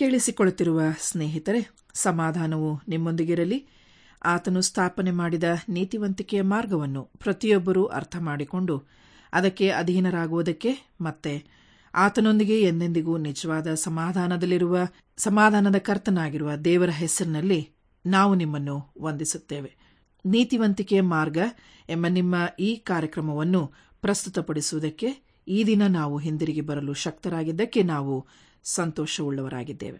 ಕೇಳಿಸಿಕೊಳ್ಳುತ್ತಿರುವ ಸ್ನೇಹಿತರೆ ಸಮಾಧಾನವು ನಿಮ್ಮೊಂದಿಗಿರಲಿ ಆತನು ಸ್ಥಾಪನೆ ಮಾಡಿದ ನೀತಿವಂತಿಕೆಯ ಮಾರ್ಗವನ್ನು ಪ್ರತಿಯೊಬ್ಬರೂ ಅರ್ಥ ಮಾಡಿಕೊಂಡು ಅದಕ್ಕೆ ಅಧೀನರಾಗುವುದಕ್ಕೆ ಮತ್ತೆ ಆತನೊಂದಿಗೆ ಎಂದೆಂದಿಗೂ ನಿಜವಾದ ಸಮಾಧಾನದಲ್ಲಿರುವ ಸಮಾಧಾನದ ಕರ್ತನಾಗಿರುವ ದೇವರ ಹೆಸರಿನಲ್ಲಿ ನಾವು ನಿಮ್ಮನ್ನು ವಂದಿಸುತ್ತೇವೆ ನೀತಿವಂತಿಕೆಯ ಮಾರ್ಗ ಎಂಬ ನಿಮ್ಮ ಈ ಕಾರ್ಯಕ್ರಮವನ್ನು ಪ್ರಸ್ತುತಪಡಿಸುವುದಕ್ಕೆ ಈ ದಿನ ನಾವು ಹಿಂದಿರುಗಿ ಬರಲು ಶಕ್ತರಾಗಿದ್ದಕ್ಕೆ ನಾವು ಸಂತೋಷವುಳ್ಳವರಾಗಿದ್ದೇವೆ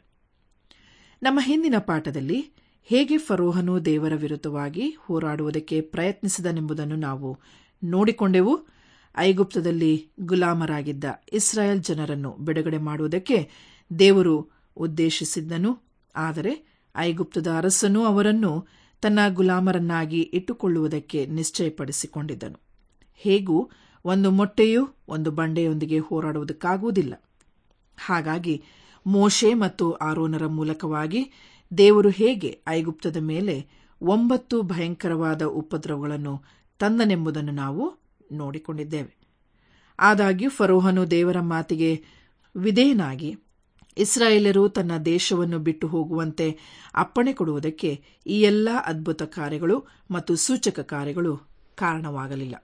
ನಮ್ಮ ಹಿಂದಿನ ಪಾಠದಲ್ಲಿ ಹೇಗೆ ಫರೋಹನು ದೇವರ ವಿರುದ್ಧವಾಗಿ ಹೋರಾಡುವುದಕ್ಕೆ ಪ್ರಯತ್ನಿಸಿದನೆಂಬುದನ್ನು ನಾವು ನೋಡಿಕೊಂಡೆವು ಐಗುಪ್ತದಲ್ಲಿ ಗುಲಾಮರಾಗಿದ್ದ ಇಸ್ರಾಯೇಲ್ ಜನರನ್ನು ಬಿಡುಗಡೆ ಮಾಡುವುದಕ್ಕೆ ದೇವರು ಉದ್ದೇಶಿಸಿದ್ದನು ಆದರೆ ಐಗುಪ್ತದ ಅರಸನು ಅವರನ್ನು ತನ್ನ ಗುಲಾಮರನ್ನಾಗಿ ಇಟ್ಟುಕೊಳ್ಳುವುದಕ್ಕೆ ನಿಶ್ಚಯಪಡಿಸಿಕೊಂಡಿದ್ದನು ಹೇಗೂ ಒಂದು ಮೊಟ್ಟೆಯು ಒಂದು ಬಂಡೆಯೊಂದಿಗೆ ಹೋರಾಡುವುದಕ್ಕಾಗುವುದಿಲ್ಲ ಹಾಗಾಗಿ ಮೋಶೆ ಮತ್ತು ಆರೋನರ ಮೂಲಕವಾಗಿ ದೇವರು ಹೇಗೆ ಐಗುಪ್ತದ ಮೇಲೆ ಒಂಬತ್ತು ಭಯಂಕರವಾದ ಉಪದ್ರವಗಳನ್ನು ತಂದನೆಂಬುದನ್ನು ನಾವು ನೋಡಿಕೊಂಡಿದ್ದೇವೆ ಆದಾಗ್ಯೂ ಫರೋಹನು ದೇವರ ಮಾತಿಗೆ ವಿಧೇಯನಾಗಿ ಇಸ್ರಾಯೇಲರು ತನ್ನ ದೇಶವನ್ನು ಬಿಟ್ಟು ಹೋಗುವಂತೆ ಅಪ್ಪಣೆ ಕೊಡುವುದಕ್ಕೆ ಈ ಎಲ್ಲ ಅದ್ಭುತ ಕಾರ್ಯಗಳು ಮತ್ತು ಸೂಚಕ ಕಾರ್ಯಗಳು ಕಾರಣವಾಗಲಿಲ್ಲ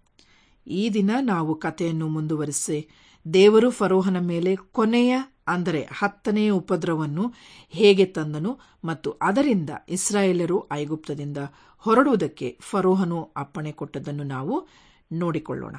ಈ ದಿನ ನಾವು ಕಥೆಯನ್ನು ಮುಂದುವರಿಸಿ ದೇವರು ಫರೋಹನ ಮೇಲೆ ಕೊನೆಯ ಅಂದರೆ ಹತ್ತನೆಯ ಉಪದ್ರವನ್ನು ಹೇಗೆ ತಂದನು ಮತ್ತು ಅದರಿಂದ ಇಸ್ರಾಯೇಲರು ಐಗುಪ್ತದಿಂದ ಹೊರಡುವುದಕ್ಕೆ ಫರೋಹನು ಅಪ್ಪಣೆ ಕೊಟ್ಟದ್ದನ್ನು ನಾವು ನೋಡಿಕೊಳ್ಳೋಣ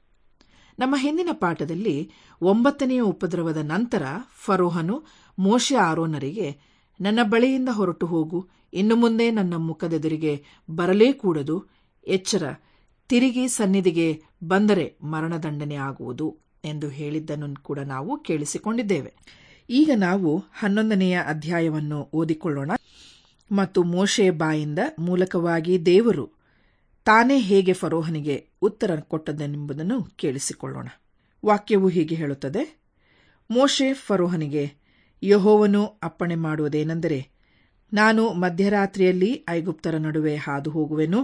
ನಮ್ಮ ಹಿಂದಿನ ಪಾಠದಲ್ಲಿ ಒಂಬತ್ತನೆಯ ಉಪದ್ರವದ ನಂತರ ಫರೋಹನು ಮೋಶೆ ಆರೋನರಿಗೆ ನನ್ನ ಬಳಿಯಿಂದ ಹೊರಟು ಹೋಗು ಇನ್ನು ಮುಂದೆ ನನ್ನ ಮುಖದೆದುರಿಗೆ ಬರಲೇ ಕೂಡದು ಎಚ್ಚರ ತಿರುಗಿ ಸನ್ನಿಧಿಗೆ ಬಂದರೆ ಮರಣದಂಡನೆ ಆಗುವುದು ಎಂದು ಹೇಳಿದ್ದನ್ನು ಕೂಡ ನಾವು ಕೇಳಿಸಿಕೊಂಡಿದ್ದೇವೆ ಈಗ ನಾವು ಹನ್ನೊಂದನೆಯ ಅಧ್ಯಾಯವನ್ನು ಓದಿಕೊಳ್ಳೋಣ ಮತ್ತು ಮೋಶೆಯ ಬಾಯಿಂದ ಮೂಲಕವಾಗಿ ದೇವರು ತಾನೇ ಹೇಗೆ ಫರೋಹನಿಗೆ ಉತ್ತರ ಕೊಟ್ಟದೆಂಬುದನ್ನು ಕೇಳಿಸಿಕೊಳ್ಳೋಣ ವಾಕ್ಯವು ಹೀಗೆ ಹೇಳುತ್ತದೆ ಮೋಶೆ ಫರೋಹನಿಗೆ ಯಹೋವನು ಅಪ್ಪಣೆ ಮಾಡುವುದೇನೆಂದರೆ ನಾನು ಮಧ್ಯರಾತ್ರಿಯಲ್ಲಿ ಐಗುಪ್ತರ ನಡುವೆ ಹಾದು ಹೋಗುವೆನು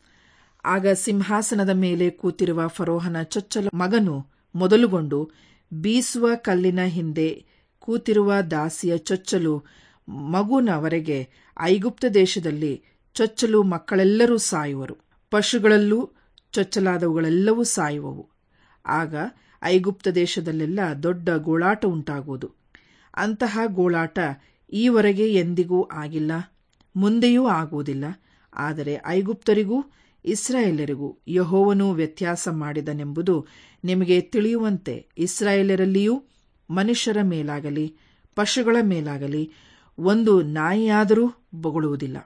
ಆಗ ಸಿಂಹಾಸನದ ಮೇಲೆ ಕೂತಿರುವ ಫರೋಹನ ಚೊಚ್ಚಲ ಮಗನು ಮೊದಲುಗೊಂಡು ಬೀಸುವ ಕಲ್ಲಿನ ಹಿಂದೆ ಕೂತಿರುವ ದಾಸಿಯ ಚೊಚ್ಚಲು ಮಗುನವರೆಗೆ ಐಗುಪ್ತ ದೇಶದಲ್ಲಿ ಚೊಚ್ಚಲು ಮಕ್ಕಳೆಲ್ಲರೂ ಸಾಯುವರು ಪಶುಗಳಲ್ಲೂ ಚೊಚ್ಚಲಾದವುಗಳೆಲ್ಲವೂ ಸಾಯುವವು ಆಗ ಐಗುಪ್ತ ದೇಶದಲ್ಲೆಲ್ಲ ದೊಡ್ಡ ಗೋಳಾಟ ಉಂಟಾಗುವುದು ಅಂತಹ ಗೋಳಾಟ ಈವರೆಗೆ ಎಂದಿಗೂ ಆಗಿಲ್ಲ ಮುಂದೆಯೂ ಆಗುವುದಿಲ್ಲ ಆದರೆ ಐಗುಪ್ತರಿಗೂ ಇಸ್ರಾಯೇಲರಿಗೂ ಯಹೋವನು ವ್ಯತ್ಯಾಸ ಮಾಡಿದನೆಂಬುದು ನಿಮಗೆ ತಿಳಿಯುವಂತೆ ಇಸ್ರಾಯೇಲರಲ್ಲಿಯೂ ಮನುಷ್ಯರ ಮೇಲಾಗಲಿ ಪಶುಗಳ ಮೇಲಾಗಲಿ ಒಂದು ನಾಯಿಯಾದರೂ ಬೊಗಳುವುದಿಲ್ಲ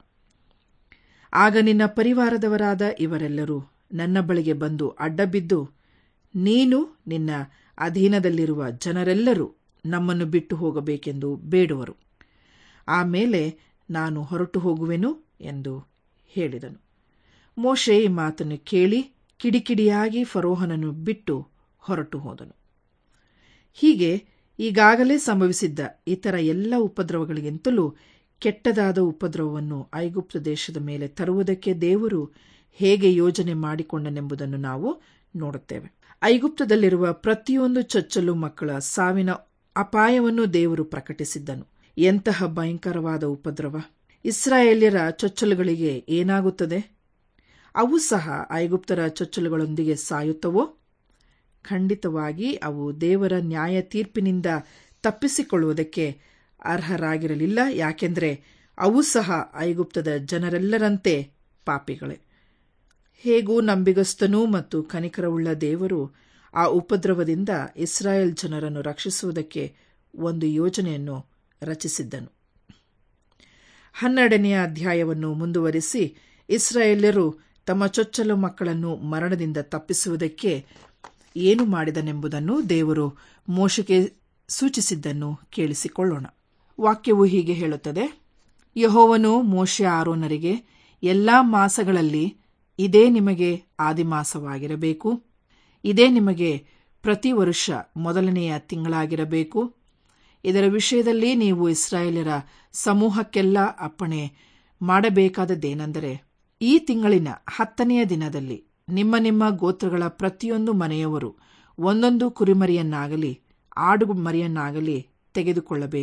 ಆಗ ನಿನ್ನ ಪರಿವಾರದವರಾದ ಇವರೆಲ್ಲರೂ ನನ್ನ ಬಳಿಗೆ ಬಂದು ಅಡ್ಡಬಿದ್ದು ನೀನು ನಿನ್ನ ಅಧೀನದಲ್ಲಿರುವ ಜನರೆಲ್ಲರೂ ನಮ್ಮನ್ನು ಬಿಟ್ಟು ಹೋಗಬೇಕೆಂದು ಬೇಡುವರು ಆಮೇಲೆ ನಾನು ಹೊರಟು ಹೋಗುವೆನು ಎಂದು ಹೇಳಿದನು ಮೋಶೆ ಈ ಮಾತನ್ನು ಕೇಳಿ ಕಿಡಿಕಿಡಿಯಾಗಿ ಫರೋಹನನ್ನು ಬಿಟ್ಟು ಹೊರಟು ಹೋದನು ಹೀಗೆ ಈಗಾಗಲೇ ಸಂಭವಿಸಿದ್ದ ಇತರ ಎಲ್ಲ ಉಪದ್ರವಗಳಿಗಿಂತಲೂ ಕೆಟ್ಟದಾದ ಉಪದ್ರವವನ್ನು ಐಗುಪ್ತ ದೇಶದ ಮೇಲೆ ತರುವುದಕ್ಕೆ ದೇವರು ಹೇಗೆ ಯೋಜನೆ ಮಾಡಿಕೊಂಡನೆಂಬುದನ್ನು ನಾವು ನೋಡುತ್ತೇವೆ ಐಗುಪ್ತದಲ್ಲಿರುವ ಪ್ರತಿಯೊಂದು ಚೊಚ್ಚಲು ಮಕ್ಕಳ ಸಾವಿನ ಅಪಾಯವನ್ನು ದೇವರು ಪ್ರಕಟಿಸಿದ್ದನು ಎಂತಹ ಭಯಂಕರವಾದ ಉಪದ್ರವ ಇಸ್ರಾಯೇಲ್ಯರ ಚೊಚ್ಚಲುಗಳಿಗೆ ಏನಾಗುತ್ತದೆ ಅವು ಸಹ ಐಗುಪ್ತರ ಚೊಚ್ಚಲುಗಳೊಂದಿಗೆ ಸಾಯುತ್ತವೋ ಖಂಡಿತವಾಗಿ ಅವು ದೇವರ ನ್ಯಾಯ ತೀರ್ಪಿನಿಂದ ತಪ್ಪಿಸಿಕೊಳ್ಳುವುದಕ್ಕೆ ಅರ್ಹರಾಗಿರಲಿಲ್ಲ ಯಾಕೆಂದರೆ ಅವು ಸಹ ಐಗುಪ್ತದ ಜನರೆಲ್ಲರಂತೆ ಪಾಪಿಗಳೇ ಹೇಗೂ ನಂಬಿಗಸ್ತನೂ ಮತ್ತು ಕನಿಕರವುಳ್ಳ ದೇವರು ಆ ಉಪದ್ರವದಿಂದ ಇಸ್ರಾಯೇಲ್ ಜನರನ್ನು ರಕ್ಷಿಸುವುದಕ್ಕೆ ಒಂದು ಯೋಜನೆಯನ್ನು ರಚಿಸಿದ್ದನು ಹನ್ನೆರಡನೆಯ ಅಧ್ಯಾಯವನ್ನು ಮುಂದುವರಿಸಿ ಇಸ್ರಾಯೇಲ್ಯರು ತಮ್ಮ ಚೊಚ್ಚಲು ಮಕ್ಕಳನ್ನು ಮರಣದಿಂದ ತಪ್ಪಿಸುವುದಕ್ಕೆ ಏನು ಮಾಡಿದನೆಂಬುದನ್ನು ದೇವರು ಮೋಶಕ್ಕೆ ಸೂಚಿಸಿದ್ದನ್ನು ಕೇಳಿಸಿಕೊಳ್ಳೋಣ ವಾಕ್ಯವು ಹೀಗೆ ಹೇಳುತ್ತದೆ ಯಹೋವನು ಮೋಶೆ ಆರೋನರಿಗೆ ಎಲ್ಲಾ ಮಾಸಗಳಲ್ಲಿ ಇದೇ ನಿಮಗೆ ಆದಿಮಾಸವಾಗಿರಬೇಕು ಇದೇ ನಿಮಗೆ ಪ್ರತಿ ವರ್ಷ ಮೊದಲನೆಯ ತಿಂಗಳಾಗಿರಬೇಕು ಇದರ ವಿಷಯದಲ್ಲಿ ನೀವು ಇಸ್ರಾಯೇಲರ ಸಮೂಹಕ್ಕೆಲ್ಲ ಅಪ್ಪಣೆ ಮಾಡಬೇಕಾದದ್ದೇನೆಂದರೆ ಈ ತಿಂಗಳಿನ ಹತ್ತನೆಯ ದಿನದಲ್ಲಿ ನಿಮ್ಮ ನಿಮ್ಮ ಗೋತ್ರಗಳ ಪ್ರತಿಯೊಂದು ಮನೆಯವರು ಒಂದೊಂದು ಕುರಿಮರಿಯನ್ನಾಗಲಿ ಆಡು ಮರಿಯನ್ನಾಗಲಿ ತೆಗೆದುಕೊಳ್ಳಬೇಕು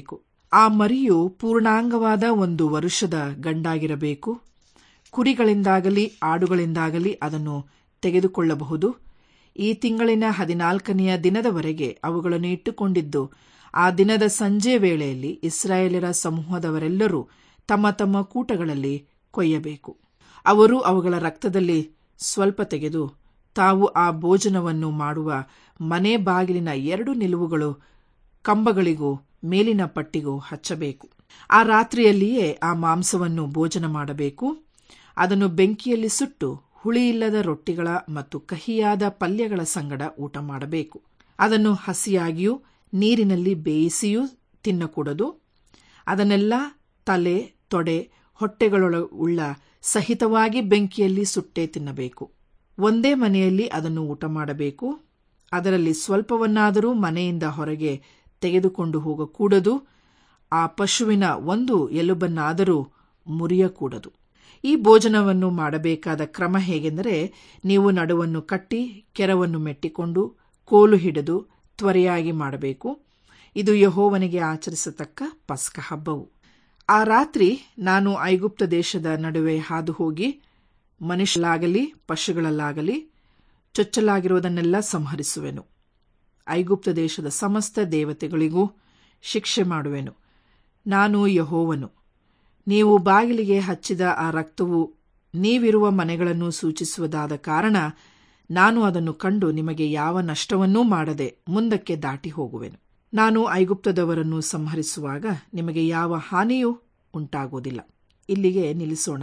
ಆ ಮರಿಯು ಪೂರ್ಣಾಂಗವಾದ ಒಂದು ವರುಷದ ಗಂಡಾಗಿರಬೇಕು ಕುರಿಗಳಿಂದಾಗಲಿ ಆಡುಗಳಿಂದಾಗಲಿ ಅದನ್ನು ತೆಗೆದುಕೊಳ್ಳಬಹುದು ಈ ತಿಂಗಳಿನ ಹದಿನಾಲ್ಕನೆಯ ದಿನದವರೆಗೆ ಅವುಗಳನ್ನು ಇಟ್ಟುಕೊಂಡಿದ್ದು ಆ ದಿನದ ಸಂಜೆ ವೇಳೆಯಲ್ಲಿ ಇಸ್ರಾಯೇಲರ ಸಮೂಹದವರೆಲ್ಲರೂ ತಮ್ಮ ತಮ್ಮ ಕೂಟಗಳಲ್ಲಿ ಕೊಯ್ಯಬೇಕು ಅವರು ಅವುಗಳ ರಕ್ತದಲ್ಲಿ ಸ್ವಲ್ಪ ತೆಗೆದು ತಾವು ಆ ಭೋಜನವನ್ನು ಮಾಡುವ ಮನೆ ಬಾಗಿಲಿನ ಎರಡು ನಿಲುವುಗಳು ಕಂಬಗಳಿಗೂ ಮೇಲಿನ ಪಟ್ಟಿಗೂ ಹಚ್ಚಬೇಕು ಆ ರಾತ್ರಿಯಲ್ಲಿಯೇ ಆ ಮಾಂಸವನ್ನು ಭೋಜನ ಮಾಡಬೇಕು ಅದನ್ನು ಬೆಂಕಿಯಲ್ಲಿ ಸುಟ್ಟು ಹುಳಿಯಿಲ್ಲದ ರೊಟ್ಟಿಗಳ ಮತ್ತು ಕಹಿಯಾದ ಪಲ್ಯಗಳ ಸಂಗಡ ಊಟ ಮಾಡಬೇಕು ಅದನ್ನು ಹಸಿಯಾಗಿಯೂ ನೀರಿನಲ್ಲಿ ಬೇಯಿಸಿಯೂ ತಿನ್ನಕೂಡದು ಅದನ್ನೆಲ್ಲ ತಲೆ ತೊಡೆ ಹೊಟ್ಟೆಗಳೊಳ ಉಳ್ಳ ಸಹಿತವಾಗಿ ಬೆಂಕಿಯಲ್ಲಿ ಸುಟ್ಟೇ ತಿನ್ನಬೇಕು ಒಂದೇ ಮನೆಯಲ್ಲಿ ಅದನ್ನು ಊಟ ಮಾಡಬೇಕು ಅದರಲ್ಲಿ ಸ್ವಲ್ಪವನ್ನಾದರೂ ಮನೆಯಿಂದ ಹೊರಗೆ ತೆಗೆದುಕೊಂಡು ಹೋಗಕೂಡದು ಆ ಪಶುವಿನ ಒಂದು ಎಲುಬನ್ನಾದರೂ ಮುರಿಯಕೂಡದು ಈ ಭೋಜನವನ್ನು ಮಾಡಬೇಕಾದ ಕ್ರಮ ಹೇಗೆಂದರೆ ನೀವು ನಡುವನ್ನು ಕಟ್ಟಿ ಕೆರವನ್ನು ಮೆಟ್ಟಿಕೊಂಡು ಕೋಲು ಹಿಡಿದು ತ್ವರೆಯಾಗಿ ಮಾಡಬೇಕು ಇದು ಯಹೋವನಿಗೆ ಆಚರಿಸತಕ್ಕ ಪಸ್ಕ ಹಬ್ಬವು ಆ ರಾತ್ರಿ ನಾನು ಐಗುಪ್ತ ದೇಶದ ನಡುವೆ ಹಾದು ಹೋಗಿ ಮನುಷ್ಯಲಾಗಲಿ ಪಶುಗಳಲ್ಲಾಗಲಿ ಚೊಚ್ಚಲಾಗಿರುವುದನ್ನೆಲ್ಲ ಸಂಹರಿಸುವೆನು ಐಗುಪ್ತ ದೇಶದ ಸಮಸ್ತ ದೇವತೆಗಳಿಗೂ ಶಿಕ್ಷೆ ಮಾಡುವೆನು ನಾನು ಯಹೋವನು ನೀವು ಬಾಗಿಲಿಗೆ ಹಚ್ಚಿದ ಆ ರಕ್ತವು ನೀವಿರುವ ಮನೆಗಳನ್ನು ಸೂಚಿಸುವುದಾದ ಕಾರಣ ನಾನು ಅದನ್ನು ಕಂಡು ನಿಮಗೆ ಯಾವ ನಷ್ಟವನ್ನೂ ಮಾಡದೆ ಮುಂದಕ್ಕೆ ದಾಟಿ ಹೋಗುವೆನು ನಾನು ಐಗುಪ್ತದವರನ್ನು ಸಂಹರಿಸುವಾಗ ನಿಮಗೆ ಯಾವ ಹಾನಿಯೂ ಉಂಟಾಗುವುದಿಲ್ಲ ಇಲ್ಲಿಗೆ ನಿಲ್ಲಿಸೋಣ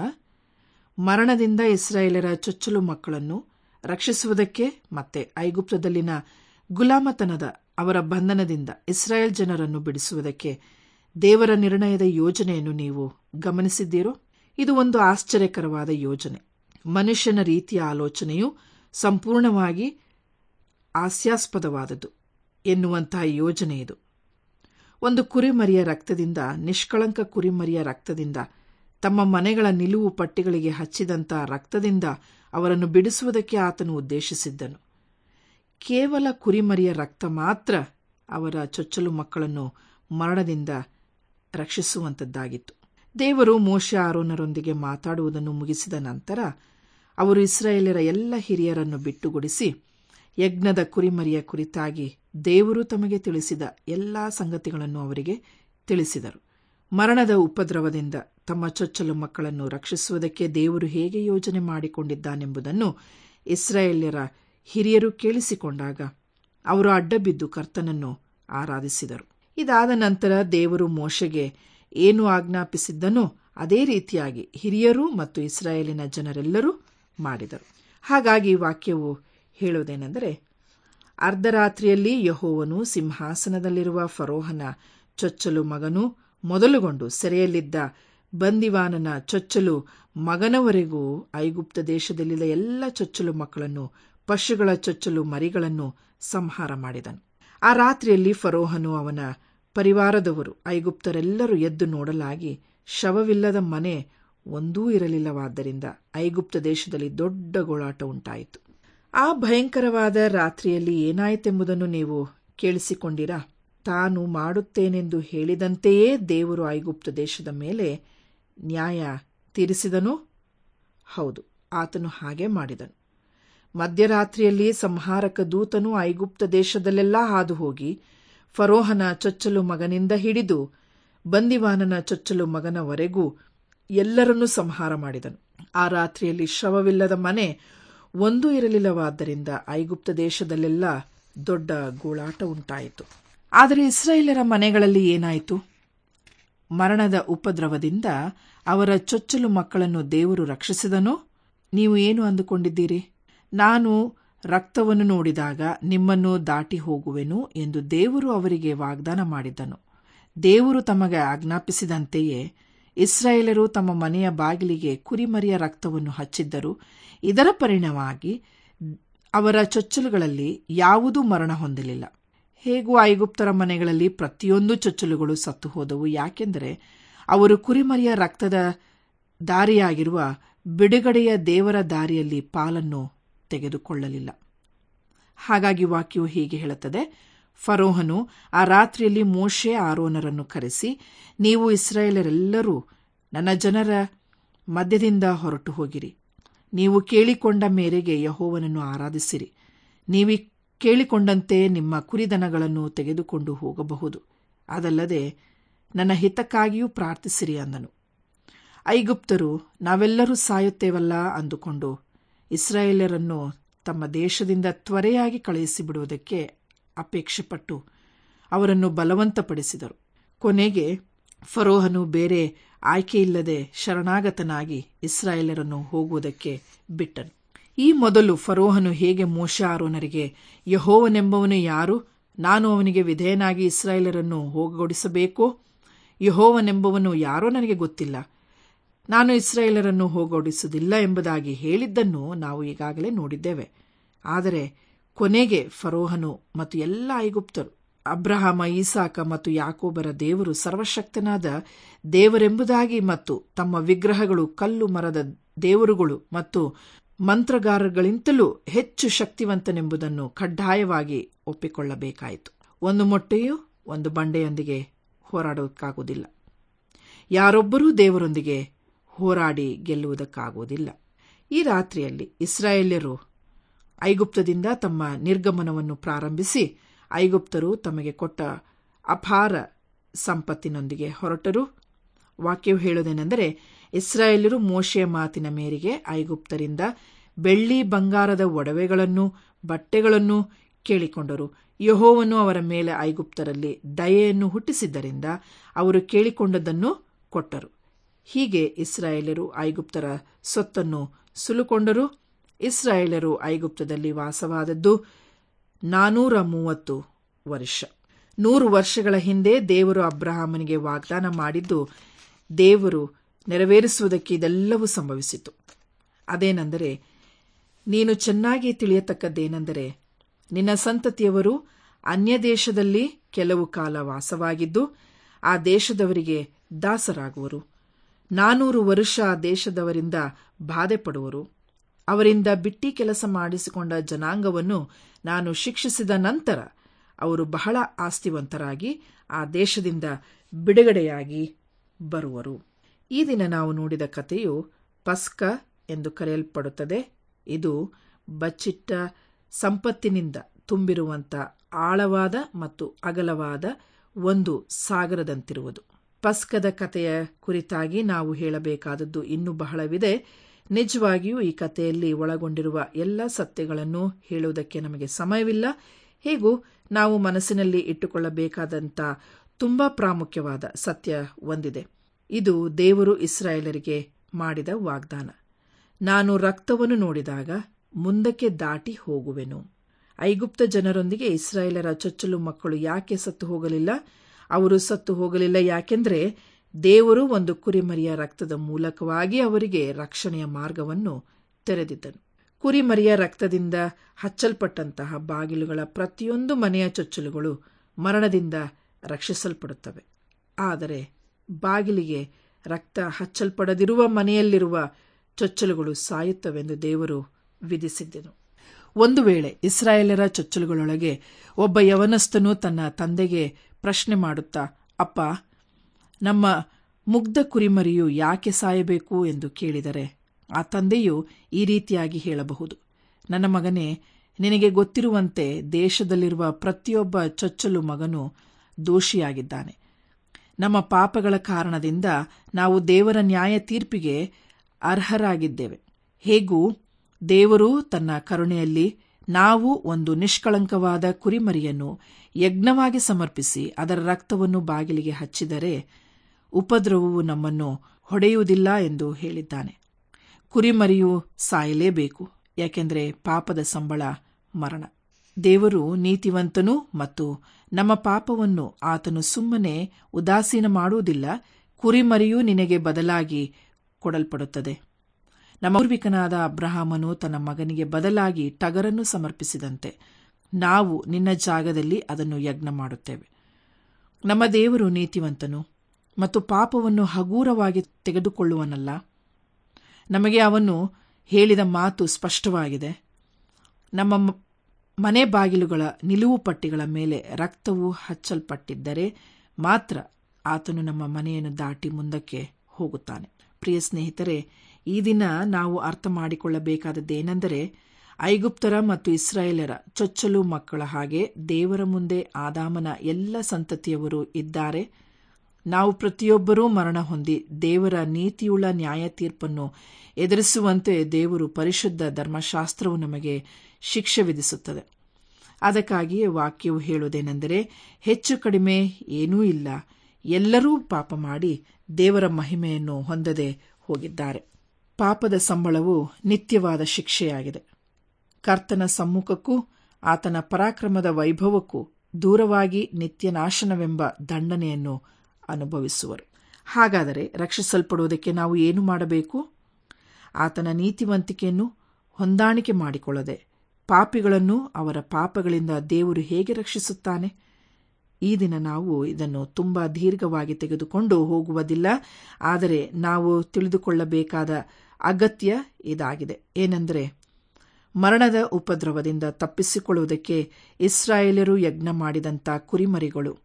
ಮರಣದಿಂದ ಇಸ್ರಾಯೇಲರ ಚೊಚ್ಚಲು ಮಕ್ಕಳನ್ನು ರಕ್ಷಿಸುವುದಕ್ಕೆ ಮತ್ತೆ ಐಗುಪ್ತದಲ್ಲಿನ ಗುಲಾಮತನದ ಅವರ ಬಂಧನದಿಂದ ಇಸ್ರಾಯೇಲ್ ಜನರನ್ನು ಬಿಡಿಸುವುದಕ್ಕೆ ದೇವರ ನಿರ್ಣಯದ ಯೋಜನೆಯನ್ನು ನೀವು ಗಮನಿಸಿದ್ದೀರೋ ಇದು ಒಂದು ಆಶ್ಚರ್ಯಕರವಾದ ಯೋಜನೆ ಮನುಷ್ಯನ ರೀತಿಯ ಆಲೋಚನೆಯು ಸಂಪೂರ್ಣವಾಗಿ ಹಾಸ್ಯಾಸ್ಪದವಾದದ್ದು ಎನ್ನುವಂತಹ ಯೋಜನೆ ಇದು ಒಂದು ಕುರಿಮರಿಯ ರಕ್ತದಿಂದ ನಿಷ್ಕಳಂಕ ಕುರಿಮರಿಯ ರಕ್ತದಿಂದ ತಮ್ಮ ಮನೆಗಳ ನಿಲುವು ಪಟ್ಟಿಗಳಿಗೆ ಹಚ್ಚಿದಂಥ ರಕ್ತದಿಂದ ಅವರನ್ನು ಬಿಡಿಸುವುದಕ್ಕೆ ಆತನು ಉದ್ದೇಶಿಸಿದ್ದನು ಕೇವಲ ಕುರಿಮರಿಯ ರಕ್ತ ಮಾತ್ರ ಅವರ ಚೊಚ್ಚಲು ಮಕ್ಕಳನ್ನು ಮರಣದಿಂದ ರಕ್ಷಿಸುವಂತದ್ದಾಗಿತ್ತು ದೇವರು ಮೋಶ ಆರೋನರೊಂದಿಗೆ ಮಾತಾಡುವುದನ್ನು ಮುಗಿಸಿದ ನಂತರ ಅವರು ಇಸ್ರಾಯೇಲರ ಎಲ್ಲ ಹಿರಿಯರನ್ನು ಬಿಟ್ಟುಗೊಡಿಸಿ ಯಜ್ಞದ ಕುರಿಮರಿಯ ಕುರಿತಾಗಿ ದೇವರು ತಮಗೆ ತಿಳಿಸಿದ ಎಲ್ಲಾ ಸಂಗತಿಗಳನ್ನು ಅವರಿಗೆ ತಿಳಿಸಿದರು ಮರಣದ ಉಪದ್ರವದಿಂದ ತಮ್ಮ ಚೊಚ್ಚಲು ಮಕ್ಕಳನ್ನು ರಕ್ಷಿಸುವುದಕ್ಕೆ ದೇವರು ಹೇಗೆ ಯೋಜನೆ ಮಾಡಿಕೊಂಡಿದ್ದಾನೆಂಬುದನ್ನು ಇಸ್ರಾಯೇಲ್ಯರ ಹಿರಿಯರು ಕೇಳಿಸಿಕೊಂಡಾಗ ಅವರು ಅಡ್ಡಬಿದ್ದು ಕರ್ತನನ್ನು ಆರಾಧಿಸಿದರು ಇದಾದ ನಂತರ ದೇವರು ಮೋಶೆಗೆ ಏನು ಆಜ್ಞಾಪಿಸಿದ್ದನೋ ಅದೇ ರೀತಿಯಾಗಿ ಹಿರಿಯರು ಮತ್ತು ಇಸ್ರಾಯೇಲಿನ ಜನರೆಲ್ಲರೂ ಮಾಡಿದರು ಹಾಗಾಗಿ ವಾಕ್ಯವು ಹೇಳುವುದೇನೆಂದರೆ ಅರ್ಧರಾತ್ರಿಯಲ್ಲಿ ಯಹೋವನು ಸಿಂಹಾಸನದಲ್ಲಿರುವ ಫರೋಹನ ಚೊಚ್ಚಲು ಮಗನು ಮೊದಲುಗೊಂಡು ಸೆರೆಯಲ್ಲಿದ್ದ ಬಂದಿವಾನನ ಚೊಚ್ಚಲು ಮಗನವರೆಗೂ ಐಗುಪ್ತ ದೇಶದಲ್ಲಿದ್ದ ಎಲ್ಲ ಚೊಚ್ಚಲು ಮಕ್ಕಳನ್ನು ಪಶುಗಳ ಚೊಚ್ಚಲು ಮರಿಗಳನ್ನು ಸಂಹಾರ ಮಾಡಿದನು ಆ ರಾತ್ರಿಯಲ್ಲಿ ಫರೋಹನು ಅವನ ಪರಿವಾರದವರು ಐಗುಪ್ತರೆಲ್ಲರೂ ಎದ್ದು ನೋಡಲಾಗಿ ಶವವಿಲ್ಲದ ಮನೆ ಒಂದೂ ಇರಲಿಲ್ಲವಾದ್ದರಿಂದ ಐಗುಪ್ತ ದೇಶದಲ್ಲಿ ದೊಡ್ಡ ಗೋಳಾಟ ಉಂಟಾಯಿತು ಆ ಭಯಂಕರವಾದ ರಾತ್ರಿಯಲ್ಲಿ ಏನಾಯಿತೆಂಬುದನ್ನು ನೀವು ಕೇಳಿಸಿಕೊಂಡಿರಾ ತಾನು ಮಾಡುತ್ತೇನೆಂದು ಹೇಳಿದಂತೆಯೇ ದೇವರು ಐಗುಪ್ತ ದೇಶದ ಮೇಲೆ ನ್ಯಾಯ ತೀರಿಸಿದನು ಹೌದು ಆತನು ಹಾಗೆ ಮಾಡಿದನು ಮಧ್ಯರಾತ್ರಿಯಲ್ಲಿ ಸಂಹಾರಕ ದೂತನು ಐಗುಪ್ತ ದೇಶದಲ್ಲೆಲ್ಲ ಹಾದು ಹೋಗಿ ಫರೋಹನ ಚೊಚ್ಚಲು ಮಗನಿಂದ ಹಿಡಿದು ಬಂದಿವಾನನ ಚೊಚ್ಚಲು ಮಗನವರೆಗೂ ಎಲ್ಲರನ್ನೂ ಸಂಹಾರ ಮಾಡಿದನು ಆ ರಾತ್ರಿಯಲ್ಲಿ ಶವವಿಲ್ಲದ ಮನೆ ಒಂದೂ ಇರಲಿಲ್ಲವಾದ್ದರಿಂದ ಐಗುಪ್ತ ದೇಶದಲ್ಲೆಲ್ಲ ದೊಡ್ಡ ಗೋಳಾಟ ಉಂಟಾಯಿತು ಆದರೆ ಇಸ್ರಾಯೇಲರ ಮನೆಗಳಲ್ಲಿ ಏನಾಯಿತು ಮರಣದ ಉಪದ್ರವದಿಂದ ಅವರ ಚೊಚ್ಚಲು ಮಕ್ಕಳನ್ನು ದೇವರು ರಕ್ಷಿಸಿದನೋ ನೀವು ಏನು ಅಂದುಕೊಂಡಿದ್ದೀರಿ ನಾನು ರಕ್ತವನ್ನು ನೋಡಿದಾಗ ನಿಮ್ಮನ್ನು ದಾಟಿ ಹೋಗುವೆನು ಎಂದು ದೇವರು ಅವರಿಗೆ ವಾಗ್ದಾನ ಮಾಡಿದ್ದನು ದೇವರು ತಮಗೆ ಆಜ್ಞಾಪಿಸಿದಂತೆಯೇ ಇಸ್ರಾಯೇಲರು ತಮ್ಮ ಮನೆಯ ಬಾಗಿಲಿಗೆ ಕುರಿಮರಿಯ ರಕ್ತವನ್ನು ಹಚ್ಚಿದ್ದರು ಇದರ ಪರಿಣಾಮವಾಗಿ ಅವರ ಚೊಚ್ಚಲುಗಳಲ್ಲಿ ಯಾವುದೂ ಮರಣ ಹೊಂದಲಿಲ್ಲ ಹೇಗೂ ಐಗುಪ್ತರ ಮನೆಗಳಲ್ಲಿ ಪ್ರತಿಯೊಂದು ಚೊಚ್ಚಲುಗಳು ಸತ್ತು ಹೋದವು ಯಾಕೆಂದರೆ ಅವರು ಕುರಿಮರಿಯ ರಕ್ತದ ದಾರಿಯಾಗಿರುವ ಬಿಡುಗಡೆಯ ದೇವರ ದಾರಿಯಲ್ಲಿ ಪಾಲನ್ನು ತೆಗೆದುಕೊಳ್ಳಲಿಲ್ಲ ಹಾಗಾಗಿ ವಾಕ್ಯವು ಹೀಗೆ ಹೇಳುತ್ತದೆ ಫರೋಹನು ಆ ರಾತ್ರಿಯಲ್ಲಿ ಮೋಶೆ ಆರೋನರನ್ನು ಕರೆಸಿ ನೀವು ಇಸ್ರಾಯೇಲರೆಲ್ಲರೂ ನನ್ನ ಜನರ ಮಧ್ಯದಿಂದ ಹೊರಟು ಹೋಗಿರಿ ನೀವು ಕೇಳಿಕೊಂಡ ಮೇರೆಗೆ ಯಹೋವನನ್ನು ಆರಾಧಿಸಿರಿ ನೀವು ಕೇಳಿಕೊಂಡಂತೆ ನಿಮ್ಮ ಕುರಿದನಗಳನ್ನು ತೆಗೆದುಕೊಂಡು ಹೋಗಬಹುದು ಅದಲ್ಲದೆ ನನ್ನ ಹಿತಕ್ಕಾಗಿಯೂ ಪ್ರಾರ್ಥಿಸಿರಿ ಅಂದನು ಐಗುಪ್ತರು ನಾವೆಲ್ಲರೂ ಸಾಯುತ್ತೇವಲ್ಲ ಅಂದುಕೊಂಡು ಇಸ್ರಾಯೇಲರನ್ನು ತಮ್ಮ ದೇಶದಿಂದ ತ್ವರೆಯಾಗಿ ಕಳುಹಿಸಿಬಿಡುವುದಕ್ಕೆ ಅಪೇಕ್ಷೆಪಟ್ಟು ಅವರನ್ನು ಬಲವಂತಪಡಿಸಿದರು ಕೊನೆಗೆ ಫರೋಹನು ಬೇರೆ ಆಯ್ಕೆಯಿಲ್ಲದೆ ಶರಣಾಗತನಾಗಿ ಇಸ್ರಾಯೇಲರನ್ನು ಹೋಗುವುದಕ್ಕೆ ಬಿಟ್ಟನು ಈ ಮೊದಲು ಫರೋಹನು ಹೇಗೆ ಮೋಶ ಆರೋನರಿಗೆ ಯಹೋವನೆಂಬವನು ಯಾರು ನಾನು ಅವನಿಗೆ ವಿಧೇಯನಾಗಿ ಇಸ್ರಾಯೇಲರನ್ನು ಹೋಗೊಡಿಸಬೇಕೋ ಯಹೋವನೆಂಬವನು ಯಾರೋ ನನಗೆ ಗೊತ್ತಿಲ್ಲ ನಾನು ಇಸ್ರಾಯೇಲರನ್ನು ಹೋಗೊಡಿಸುವುದಿಲ್ಲ ಎಂಬುದಾಗಿ ಹೇಳಿದ್ದನ್ನು ನಾವು ಈಗಾಗಲೇ ನೋಡಿದ್ದೇವೆ ಆದರೆ ಕೊನೆಗೆ ಫರೋಹನು ಮತ್ತು ಎಲ್ಲ ಐಗುಪ್ತರು ಅಬ್ರಹಾಮ ಈಸಾಕ ಮತ್ತು ಯಾಕೋಬರ ದೇವರು ಸರ್ವಶಕ್ತನಾದ ದೇವರೆಂಬುದಾಗಿ ಮತ್ತು ತಮ್ಮ ವಿಗ್ರಹಗಳು ಕಲ್ಲು ಮರದ ದೇವರುಗಳು ಮತ್ತು ಮಂತ್ರಗಾರಗಳಿಂತಲೂ ಹೆಚ್ಚು ಶಕ್ತಿವಂತನೆಂಬುದನ್ನು ಕಡ್ಡಾಯವಾಗಿ ಒಪ್ಪಿಕೊಳ್ಳಬೇಕಾಯಿತು ಒಂದು ಮೊಟ್ಟೆಯು ಒಂದು ಬಂಡೆಯೊಂದಿಗೆ ಹೋರಾಡೋಕ್ಕಾಗುವುದಿಲ್ಲ ಯಾರೊಬ್ಬರೂ ದೇವರೊಂದಿಗೆ ಹೋರಾಡಿ ಗೆಲ್ಲುವುದಕ್ಕಾಗುವುದಿಲ್ಲ ಈ ರಾತ್ರಿಯಲ್ಲಿ ಇಸ್ರಾಯೇಲ್ಯರು ಐಗುಪ್ತದಿಂದ ತಮ್ಮ ನಿರ್ಗಮನವನ್ನು ಪ್ರಾರಂಭಿಸಿ ಐಗುಪ್ತರು ತಮಗೆ ಕೊಟ್ಟ ಅಪಾರ ಸಂಪತ್ತಿನೊಂದಿಗೆ ಹೊರಟರು ವಾಕ್ಯವು ಹೇಳುವುದೇನೆಂದರೆ ಇಸ್ರಾಯೇಲರು ಮೋಶೆಯ ಮಾತಿನ ಮೇರೆಗೆ ಐಗುಪ್ತರಿಂದ ಬೆಳ್ಳಿ ಬಂಗಾರದ ಒಡವೆಗಳನ್ನು ಬಟ್ಟೆಗಳನ್ನು ಕೇಳಿಕೊಂಡರು ಯಹೋವನು ಅವರ ಮೇಲೆ ಐಗುಪ್ತರಲ್ಲಿ ದಯೆಯನ್ನು ಹುಟ್ಟಿಸಿದ್ದರಿಂದ ಅವರು ಕೇಳಿಕೊಂಡದ್ದನ್ನು ಕೊಟ್ಟರು ಹೀಗೆ ಇಸ್ರಾಯೇಲರು ಐಗುಪ್ತರ ಸೊತ್ತನ್ನು ಸುಲುಕೊಂಡರು ಇಸ್ರಾಯೇಲರು ಐಗುಪ್ತದಲ್ಲಿ ವಾಸವಾದದ್ದು ನಾನೂರ ಮೂವತ್ತು ವರ್ಷ ನೂರು ವರ್ಷಗಳ ಹಿಂದೆ ದೇವರು ಅಬ್ರಹಾಮನಿಗೆ ವಾಗ್ದಾನ ಮಾಡಿದ್ದು ದೇವರು ನೆರವೇರಿಸುವುದಕ್ಕೆ ಇದೆಲ್ಲವೂ ಸಂಭವಿಸಿತು ಅದೇನೆಂದರೆ ನೀನು ಚೆನ್ನಾಗಿ ತಿಳಿಯತಕ್ಕದ್ದೇನೆಂದರೆ ನಿನ್ನ ಸಂತತಿಯವರು ಅನ್ಯ ದೇಶದಲ್ಲಿ ಕೆಲವು ಕಾಲ ವಾಸವಾಗಿದ್ದು ಆ ದೇಶದವರಿಗೆ ದಾಸರಾಗುವರು ನಾನೂರು ವರುಷ ಆ ದೇಶದವರಿಂದ ಬಾಧೆ ಪಡುವರು ಅವರಿಂದ ಬಿಟ್ಟಿ ಕೆಲಸ ಮಾಡಿಸಿಕೊಂಡ ಜನಾಂಗವನ್ನು ನಾನು ಶಿಕ್ಷಿಸಿದ ನಂತರ ಅವರು ಬಹಳ ಆಸ್ತಿವಂತರಾಗಿ ಆ ದೇಶದಿಂದ ಬಿಡುಗಡೆಯಾಗಿ ಬರುವರು ಈ ದಿನ ನಾವು ನೋಡಿದ ಕಥೆಯು ಪಸ್ಕ ಎಂದು ಕರೆಯಲ್ಪಡುತ್ತದೆ ಇದು ಬಚ್ಚಿಟ್ಟ ಸಂಪತ್ತಿನಿಂದ ತುಂಬಿರುವಂತ ಆಳವಾದ ಮತ್ತು ಅಗಲವಾದ ಒಂದು ಸಾಗರದಂತಿರುವುದು ಪಸ್ಕದ ಕಥೆಯ ಕುರಿತಾಗಿ ನಾವು ಹೇಳಬೇಕಾದದ್ದು ಇನ್ನೂ ಬಹಳವಿದೆ ನಿಜವಾಗಿಯೂ ಈ ಕಥೆಯಲ್ಲಿ ಒಳಗೊಂಡಿರುವ ಎಲ್ಲ ಸತ್ಯಗಳನ್ನು ಹೇಳುವುದಕ್ಕೆ ನಮಗೆ ಸಮಯವಿಲ್ಲ ಹೇಗೂ ನಾವು ಮನಸ್ಸಿನಲ್ಲಿ ಇಟ್ಟುಕೊಳ್ಳಬೇಕಾದಂಥ ತುಂಬಾ ಪ್ರಾಮುಖ್ಯವಾದ ಸತ್ಯ ಒಂದಿದೆ ಇದು ದೇವರು ಇಸ್ರಾಯೇಲರಿಗೆ ಮಾಡಿದ ವಾಗ್ದಾನ ನಾನು ರಕ್ತವನ್ನು ನೋಡಿದಾಗ ಮುಂದಕ್ಕೆ ದಾಟಿ ಹೋಗುವೆನು ಐಗುಪ್ತ ಜನರೊಂದಿಗೆ ಇಸ್ರಾಯೇಲರ ಚೊಚ್ಚಲು ಮಕ್ಕಳು ಯಾಕೆ ಸತ್ತು ಹೋಗಲಿಲ್ಲ ಅವರು ಸತ್ತು ಹೋಗಲಿಲ್ಲ ಯಾಕೆಂದ್ರೆ ದೇವರು ಒಂದು ಕುರಿಮರಿಯ ರಕ್ತದ ಮೂಲಕವಾಗಿ ಅವರಿಗೆ ರಕ್ಷಣೆಯ ಮಾರ್ಗವನ್ನು ತೆರೆದಿದ್ದನು ಕುರಿಮರಿಯ ರಕ್ತದಿಂದ ಹಚ್ಚಲ್ಪಟ್ಟಂತಹ ಬಾಗಿಲುಗಳ ಪ್ರತಿಯೊಂದು ಮನೆಯ ಚೊಚ್ಚಲುಗಳು ಮರಣದಿಂದ ರಕ್ಷಿಸಲ್ಪಡುತ್ತವೆ ಆದರೆ ಬಾಗಿಲಿಗೆ ರಕ್ತ ಹಚ್ಚಲ್ಪಡದಿರುವ ಮನೆಯಲ್ಲಿರುವ ಚೊಚ್ಚಲುಗಳು ಸಾಯುತ್ತವೆಂದು ದೇವರು ವಿಧಿಸಿದ್ದನು ಒಂದು ವೇಳೆ ಇಸ್ರಾಯೇಲರ ಚೊಚ್ಚಲುಗಳೊಳಗೆ ಒಬ್ಬ ಯವನಸ್ಥನು ತನ್ನ ತಂದೆಗೆ ಪ್ರಶ್ನೆ ಮಾಡುತ್ತಾ ಅಪ್ಪ ನಮ್ಮ ಮುಗ್ಧ ಕುರಿಮರಿಯು ಯಾಕೆ ಸಾಯಬೇಕು ಎಂದು ಕೇಳಿದರೆ ಆ ತಂದೆಯು ಈ ರೀತಿಯಾಗಿ ಹೇಳಬಹುದು ನನ್ನ ಮಗನೇ ನಿನಗೆ ಗೊತ್ತಿರುವಂತೆ ದೇಶದಲ್ಲಿರುವ ಪ್ರತಿಯೊಬ್ಬ ಚೊಚ್ಚಲು ಮಗನು ದೋಷಿಯಾಗಿದ್ದಾನೆ ನಮ್ಮ ಪಾಪಗಳ ಕಾರಣದಿಂದ ನಾವು ದೇವರ ನ್ಯಾಯ ತೀರ್ಪಿಗೆ ಅರ್ಹರಾಗಿದ್ದೇವೆ ಹೇಗೂ ದೇವರು ತನ್ನ ಕರುಣೆಯಲ್ಲಿ ನಾವು ಒಂದು ನಿಷ್ಕಳಂಕವಾದ ಕುರಿಮರಿಯನ್ನು ಯಜ್ಞವಾಗಿ ಸಮರ್ಪಿಸಿ ಅದರ ರಕ್ತವನ್ನು ಬಾಗಿಲಿಗೆ ಹಚ್ಚಿದರೆ ಉಪದ್ರವವು ನಮ್ಮನ್ನು ಹೊಡೆಯುವುದಿಲ್ಲ ಎಂದು ಹೇಳಿದ್ದಾನೆ ಕುರಿಮರಿಯು ಸಾಯಲೇಬೇಕು ಯಾಕೆಂದರೆ ಪಾಪದ ಸಂಬಳ ಮರಣ ದೇವರು ನೀತಿವಂತನು ಮತ್ತು ನಮ್ಮ ಪಾಪವನ್ನು ಆತನು ಸುಮ್ಮನೆ ಉದಾಸೀನ ಮಾಡುವುದಿಲ್ಲ ಕುರಿಮರಿಯೂ ನಿನಗೆ ಬದಲಾಗಿ ಕೊಡಲ್ಪಡುತ್ತದೆ ನಮ್ಮ ಪೂರ್ವಿಕನಾದ ಅಬ್ರಹಾಮನು ತನ್ನ ಮಗನಿಗೆ ಬದಲಾಗಿ ಟಗರನ್ನು ಸಮರ್ಪಿಸಿದಂತೆ ನಾವು ನಿನ್ನ ಜಾಗದಲ್ಲಿ ಅದನ್ನು ಯಜ್ಞ ಮಾಡುತ್ತೇವೆ ನಮ್ಮ ದೇವರು ನೀತಿವಂತನು ಮತ್ತು ಪಾಪವನ್ನು ಹಗೂರವಾಗಿ ತೆಗೆದುಕೊಳ್ಳುವನಲ್ಲ ನಮಗೆ ಅವನು ಹೇಳಿದ ಮಾತು ಸ್ಪಷ್ಟವಾಗಿದೆ ನಮ್ಮ ಮನೆ ಬಾಗಿಲುಗಳ ನಿಲುವು ಪಟ್ಟಿಗಳ ಮೇಲೆ ರಕ್ತವು ಹಚ್ಚಲ್ಪಟ್ಟಿದ್ದರೆ ಮಾತ್ರ ಆತನು ನಮ್ಮ ಮನೆಯನ್ನು ದಾಟಿ ಮುಂದಕ್ಕೆ ಹೋಗುತ್ತಾನೆ ಪ್ರಿಯ ಸ್ನೇಹಿತರೆ ಈ ದಿನ ನಾವು ಅರ್ಥ ಮಾಡಿಕೊಳ್ಳಬೇಕಾದದ್ದೇನೆಂದರೆ ಐಗುಪ್ತರ ಮತ್ತು ಇಸ್ರಾಯೇಲರ ಚೊಚ್ಚಲು ಮಕ್ಕಳ ಹಾಗೆ ದೇವರ ಮುಂದೆ ಆದಾಮನ ಎಲ್ಲ ಸಂತತಿಯವರು ಇದ್ದಾರೆ ನಾವು ಪ್ರತಿಯೊಬ್ಬರೂ ಮರಣ ಹೊಂದಿ ದೇವರ ನೀತಿಯುಳ್ಳ ನ್ಯಾಯ ತೀರ್ಪನ್ನು ಎದುರಿಸುವಂತೆ ದೇವರು ಪರಿಶುದ್ಧ ಧರ್ಮಶಾಸ್ತ್ರವು ನಮಗೆ ಶಿಕ್ಷೆ ವಿಧಿಸುತ್ತದೆ ಅದಕ್ಕಾಗಿಯೇ ವಾಕ್ಯವು ಹೇಳುವುದೇನೆಂದರೆ ಹೆಚ್ಚು ಕಡಿಮೆ ಏನೂ ಇಲ್ಲ ಎಲ್ಲರೂ ಪಾಪ ಮಾಡಿ ದೇವರ ಮಹಿಮೆಯನ್ನು ಹೊಂದದೆ ಹೋಗಿದ್ದಾರೆ ಪಾಪದ ಸಂಬಳವು ನಿತ್ಯವಾದ ಶಿಕ್ಷೆಯಾಗಿದೆ ಕರ್ತನ ಸಮ್ಮುಖಕ್ಕೂ ಆತನ ಪರಾಕ್ರಮದ ವೈಭವಕ್ಕೂ ದೂರವಾಗಿ ನಿತ್ಯನಾಶನವೆಂಬ ದಂಡನೆಯನ್ನು ಅನುಭವಿಸುವರು ಹಾಗಾದರೆ ರಕ್ಷಿಸಲ್ಪಡುವುದಕ್ಕೆ ನಾವು ಏನು ಮಾಡಬೇಕು ಆತನ ನೀತಿವಂತಿಕೆಯನ್ನು ಹೊಂದಾಣಿಕೆ ಮಾಡಿಕೊಳ್ಳದೆ ಪಾಪಿಗಳನ್ನು ಅವರ ಪಾಪಗಳಿಂದ ದೇವರು ಹೇಗೆ ರಕ್ಷಿಸುತ್ತಾನೆ ಈ ದಿನ ನಾವು ಇದನ್ನು ತುಂಬಾ ದೀರ್ಘವಾಗಿ ತೆಗೆದುಕೊಂಡು ಹೋಗುವುದಿಲ್ಲ ಆದರೆ ನಾವು ತಿಳಿದುಕೊಳ್ಳಬೇಕಾದ ಅಗತ್ಯ ಇದಾಗಿದೆ ಏನೆಂದರೆ ಮರಣದ ಉಪದ್ರವದಿಂದ ತಪ್ಪಿಸಿಕೊಳ್ಳುವುದಕ್ಕೆ ಇಸ್ರಾಯೇಲರು ಯಜ್ಞ ಮಾಡಿದಂಥ ಕುರಿಮರಿಗಳು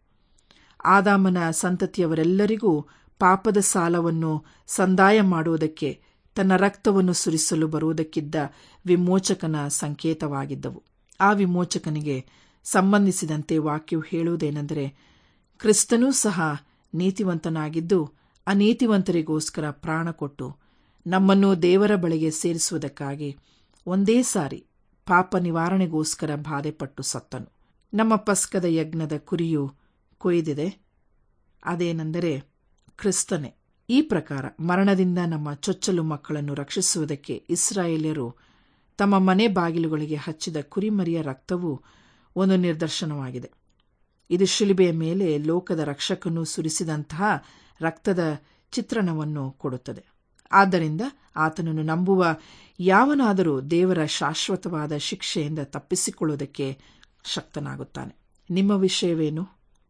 ಆದಾಮನ ಸಂತತಿಯವರೆಲ್ಲರಿಗೂ ಪಾಪದ ಸಾಲವನ್ನು ಸಂದಾಯ ಮಾಡುವುದಕ್ಕೆ ತನ್ನ ರಕ್ತವನ್ನು ಸುರಿಸಲು ಬರುವುದಕ್ಕಿದ್ದ ವಿಮೋಚಕನ ಸಂಕೇತವಾಗಿದ್ದವು ಆ ವಿಮೋಚಕನಿಗೆ ಸಂಬಂಧಿಸಿದಂತೆ ವಾಕ್ಯವು ಹೇಳುವುದೇನೆಂದರೆ ಕ್ರಿಸ್ತನೂ ಸಹ ನೀತಿವಂತನಾಗಿದ್ದು ಅನೀತಿವಂತರಿಗೋಸ್ಕರ ಪ್ರಾಣ ಕೊಟ್ಟು ನಮ್ಮನ್ನು ದೇವರ ಬಳಿಗೆ ಸೇರಿಸುವುದಕ್ಕಾಗಿ ಒಂದೇ ಸಾರಿ ಪಾಪ ನಿವಾರಣೆಗೋಸ್ಕರ ಬಾಧೆಪಟ್ಟು ಸತ್ತನು ನಮ್ಮ ಪಸ್ಕದ ಯಜ್ಞದ ಕುರಿಯು ಕೊಯ್ದಿದೆ ಅದೇನೆಂದರೆ ಕ್ರಿಸ್ತನೇ ಈ ಪ್ರಕಾರ ಮರಣದಿಂದ ನಮ್ಮ ಚೊಚ್ಚಲು ಮಕ್ಕಳನ್ನು ರಕ್ಷಿಸುವುದಕ್ಕೆ ಇಸ್ರಾಯೇಲ್ಯರು ತಮ್ಮ ಮನೆ ಬಾಗಿಲುಗಳಿಗೆ ಹಚ್ಚಿದ ಕುರಿಮರಿಯ ರಕ್ತವು ಒಂದು ನಿದರ್ಶನವಾಗಿದೆ ಇದು ಶಿಲುಬೆಯ ಮೇಲೆ ಲೋಕದ ರಕ್ಷಕನು ಸುರಿಸಿದಂತಹ ರಕ್ತದ ಚಿತ್ರಣವನ್ನು ಕೊಡುತ್ತದೆ ಆದ್ದರಿಂದ ಆತನನ್ನು ನಂಬುವ ಯಾವನಾದರೂ ದೇವರ ಶಾಶ್ವತವಾದ ಶಿಕ್ಷೆಯಿಂದ ತಪ್ಪಿಸಿಕೊಳ್ಳುವುದಕ್ಕೆ ಶಕ್ತನಾಗುತ್ತಾನೆ ನಿಮ್ಮ ವಿಷಯವೇನು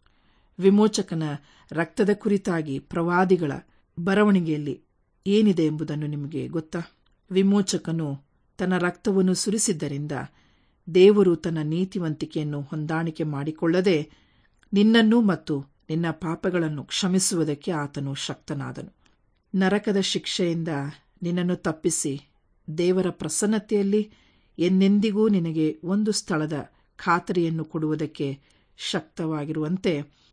ವಿಮೋಚಕನ ರಕ್ತದ ಕುರಿತಾಗಿ ಪ್ರವಾದಿಗಳ ಬರವಣಿಗೆಯಲ್ಲಿ ಏನಿದೆ ಎಂಬುದನ್ನು ನಿಮಗೆ ಗೊತ್ತಾ ವಿಮೋಚಕನು ತನ್ನ ರಕ್ತವನ್ನು ಸುರಿಸಿದ್ದರಿಂದ ದೇವರು ತನ್ನ ನೀತಿವಂತಿಕೆಯನ್ನು ಹೊಂದಾಣಿಕೆ ಮಾಡಿಕೊಳ್ಳದೆ ನಿನ್ನನ್ನು ಮತ್ತು ನಿನ್ನ ಪಾಪಗಳನ್ನು ಕ್ಷಮಿಸುವುದಕ್ಕೆ ಆತನು ಶಕ್ತನಾದನು ನರಕದ ಶಿಕ್ಷೆಯಿಂದ ನಿನ್ನನ್ನು ತಪ್ಪಿಸಿ ದೇವರ ಪ್ರಸನ್ನತೆಯಲ್ಲಿ ಎಂದೆಂದಿಗೂ ನಿನಗೆ ಒಂದು ಸ್ಥಳದ ಖಾತರಿಯನ್ನು ಕೊಡುವುದಕ್ಕೆ ಶಕ್ತವಾಗಿರುವಂತೆ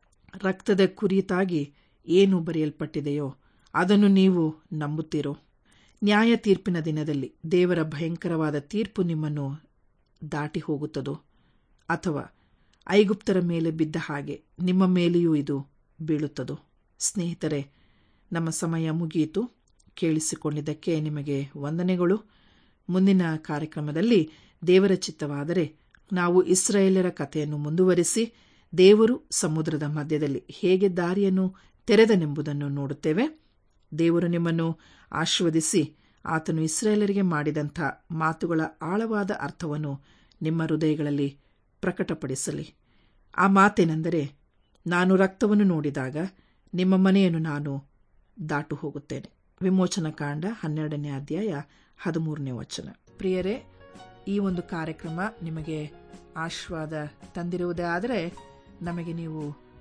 ರಕ್ತದ ಕುರಿತಾಗಿ ಏನು ಬರೆಯಲ್ಪಟ್ಟಿದೆಯೋ ಅದನ್ನು ನೀವು ನಂಬುತ್ತೀರೋ ನ್ಯಾಯ ತೀರ್ಪಿನ ದಿನದಲ್ಲಿ ದೇವರ ಭಯಂಕರವಾದ ತೀರ್ಪು ನಿಮ್ಮನ್ನು ದಾಟಿ ಹೋಗುತ್ತದೋ ಅಥವಾ ಐಗುಪ್ತರ ಮೇಲೆ ಬಿದ್ದ ಹಾಗೆ ನಿಮ್ಮ ಮೇಲೆಯೂ ಇದು ಬೀಳುತ್ತದೋ ಸ್ನೇಹಿತರೆ ನಮ್ಮ ಸಮಯ ಮುಗಿಯಿತು ಕೇಳಿಸಿಕೊಂಡಿದ್ದಕ್ಕೆ ನಿಮಗೆ ವಂದನೆಗಳು ಮುಂದಿನ ಕಾರ್ಯಕ್ರಮದಲ್ಲಿ ದೇವರ ಚಿತ್ತವಾದರೆ ನಾವು ಇಸ್ರಾಯೇಲರ ಕಥೆಯನ್ನು ಮುಂದುವರಿಸಿ ದೇವರು ಸಮುದ್ರದ ಮಧ್ಯದಲ್ಲಿ ಹೇಗೆ ದಾರಿಯನ್ನು ತೆರೆದನೆಂಬುದನ್ನು ನೋಡುತ್ತೇವೆ ದೇವರು ನಿಮ್ಮನ್ನು ಆಶೀರ್ವದಿಸಿ ಆತನು ಇಸ್ರಾಯೇಲರಿಗೆ ಮಾಡಿದಂಥ ಮಾತುಗಳ ಆಳವಾದ ಅರ್ಥವನ್ನು ನಿಮ್ಮ ಹೃದಯಗಳಲ್ಲಿ ಪ್ರಕಟಪಡಿಸಲಿ ಆ ಮಾತೇನೆಂದರೆ ನಾನು ರಕ್ತವನ್ನು ನೋಡಿದಾಗ ನಿಮ್ಮ ಮನೆಯನ್ನು ನಾನು ದಾಟು ಹೋಗುತ್ತೇನೆ ವಿಮೋಚನ ಕಾಂಡ ಹನ್ನೆರಡನೇ ಅಧ್ಯಾಯ ಹದಿಮೂರನೇ ವಚನ ಪ್ರಿಯರೇ ಈ ಒಂದು ಕಾರ್ಯಕ್ರಮ ನಿಮಗೆ ಆಶೀರ್ವಾದ ತಂದಿರುವುದೇ ಆದರೆ ನಮಗೆ ನೀವು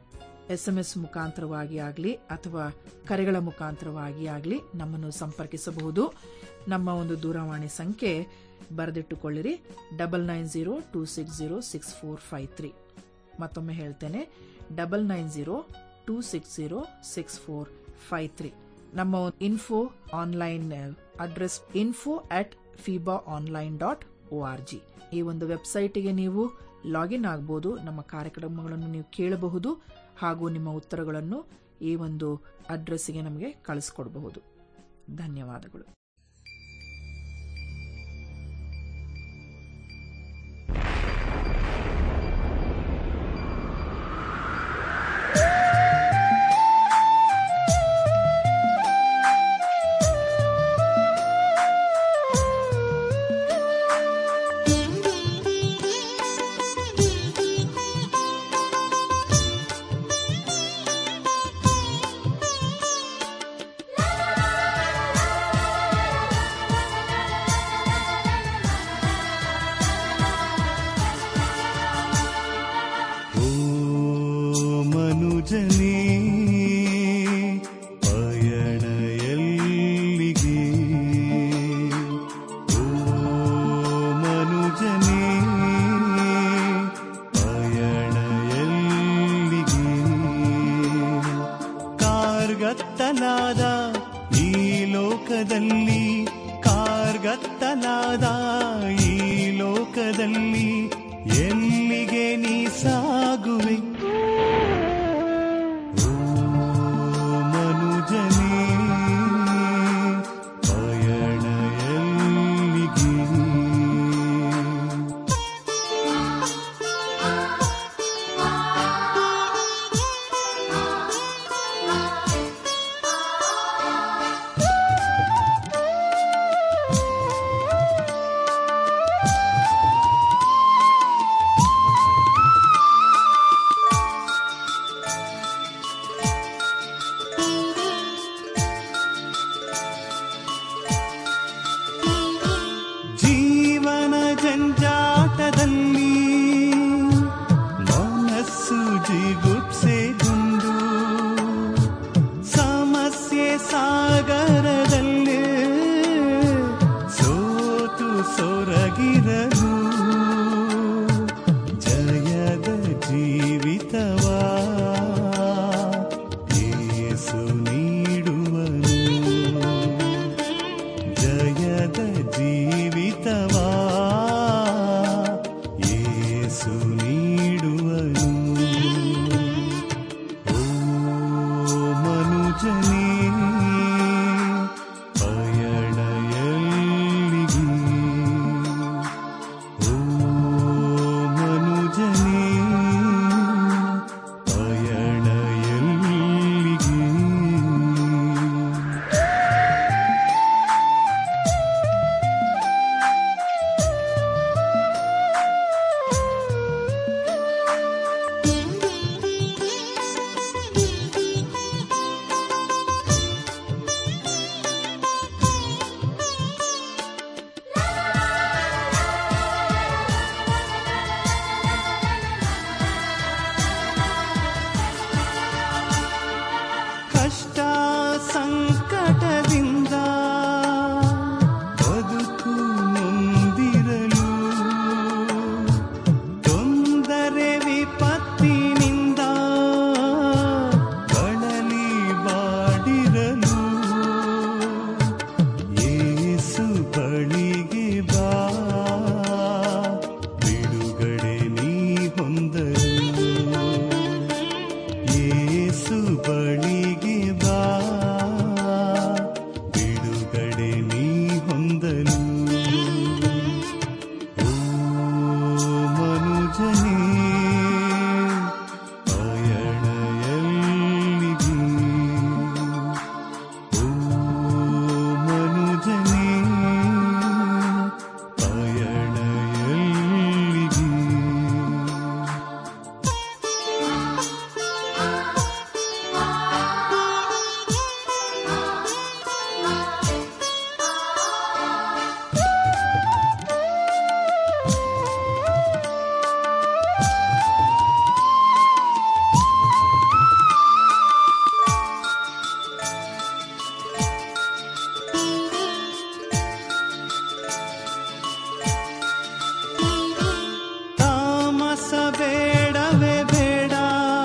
ಎಸ್ ಎಂ ಎಸ್ ಮುಖಾಂತರವಾಗಿ ಆಗಲಿ ಅಥವಾ ಕರೆಗಳ ಮುಖಾಂತರವಾಗಿ ಆಗಲಿ ನಮ್ಮನ್ನು ಸಂಪರ್ಕಿಸಬಹುದು ನಮ್ಮ ಒಂದು ದೂರವಾಣಿ ಸಂಖ್ಯೆ ಬರೆದಿಟ್ಟುಕೊಳ್ಳಿರಿ double nine zero two six zero six four five three ಮತ್ತೊಮ್ಮೆ ಹೇಳ್ತೇನೆ double nine zero two six zero six four five three ನಮ್ಮ info online address info at fiba online dot O R G ಈ ಒಂದು ವೆಬ್ಸೈಟಿಗೆ ನೀವು login ಆಗಬಹುದು ನಮ್ಮ ಕಾರ್ಯಕ್ರಮಗಳನ್ನು ನೀವು ಕೇಳಬಹುದು ಹಾಗೂ ನಿಮ್ಮ ಉತ್ತರಗಳನ್ನು ಈ ಒಂದು ಅಡ್ರೆಸ್ಸಿಗೆ ನಮಗೆ ಕಳಿಸ್ಕೊಡಬಹುದು ಧನ್ಯವಾದಗಳು la ಮನುಜನೇ ಪಯಣ ಎಲ್ಲಿಗೆ ಓ ಮನುಜನೇ ಪಯಣ ಎಲ್ಲಿಗೆ ಕಾರ್ಗತ್ತಲಾದ ಈ ಲೋಕದಲ್ಲಿ ಕಾರ್ಗತ್ತಲಾದ ಈ ಲೋಕದಲ್ಲಿ ಎಲ್ಲಿಗೆ ನೀ ಸಾಗುವೆ ಓ ಮನುಜನೇ ಪಯಣ ಎಲ್ಲಿಗೆ ಜೀವನ ಜಂಜಾಟದಲ್ಲಿ ಮನಸ್ಸು ಜಿಗುಪ್ಸೆಗೊಂಡು ಸಮಸ್ಯೆ ಸಾಗರದಲ್ಲಿ ಸೋತು ಸೊರಗಿರಲು ಜಯದ ಜೀವಿತವಾ ಯೇಸು ನೀಡುವನು ಜಯದ ಜೀವಿತವಾ ಯೇಸು ನೀಡುವನು ಓ ಮನುಜನೇ ಪಯಣ ಎಲ್ಲಿಗೆ ಓ ಮನುಜನೇ ಪಯಣ ಎಲ್ಲಿಗೆ ಕಷ್ಟ ಸಂಕಟದಿಂದ ಬದುಕು ನೊಂದಿರಲು ತೊಂದರೆ ವಿಪತ್ತಿನಿಂದ ಬಳಲಿ ಬಾಡಿರಲು ಯೇಸು ಬಳಿಗೆ ಬಾ ಬಿಡುಗಡೆ ನೀ ಹೊಂದಲು ಯೇಸು ಬಳಿಗೆ ಬಾ ಬಿಡುಗಡೆ ನೀ ಹೊಂದಲು ಓ ಮನುಜನೇ ಪಯಣ ಎಲ್ಲಿಗೆ ಓ ಮನುಜನೇ ಪಯಣ ಎಲ್ಲಿಗೆ ತಾಮಸ ಬೇಡವೇ ಬೇಡ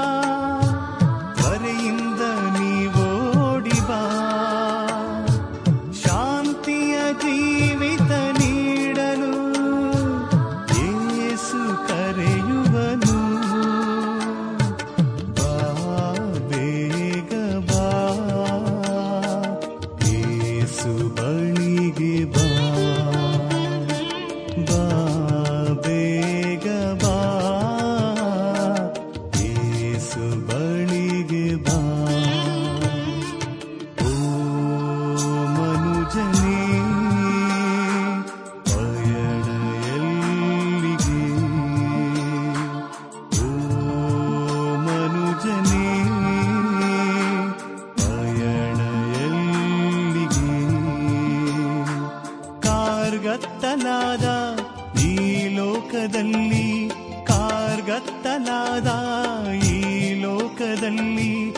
ತ್ವರೆಯಿಂದ ನೀವೋಡಿ ಬಾ ಶಾಂತಿಯ ಜೀವಿತ ನೀಡಲು ಯೇಸು ಕರೆಯುವನು ಬಾ ಬೇಗ ಬಾ ಯೇಸು ಬಳಿಗೆ ಬಾ ಬಾ ಬೇಗ ಬಾ ಯೇಸು ಬಳಿಗೆ ಬಾ ಓ ಮನುಜನೇ ಪಯಣ ಎಲ್ಲಿಗೆ ಓ ಮನುಜನೇ ಪಯಣ ಎಲ್ಲಿಗೆ ಕಾರ್ಗತ್ತಲಾದ ಈ ಲೋಕದಲ್ಲಿ ಕಾರ್ಗತ್ತಲಾದ ಈ ಲೋಕ ದೂರದಲ್ಲಿ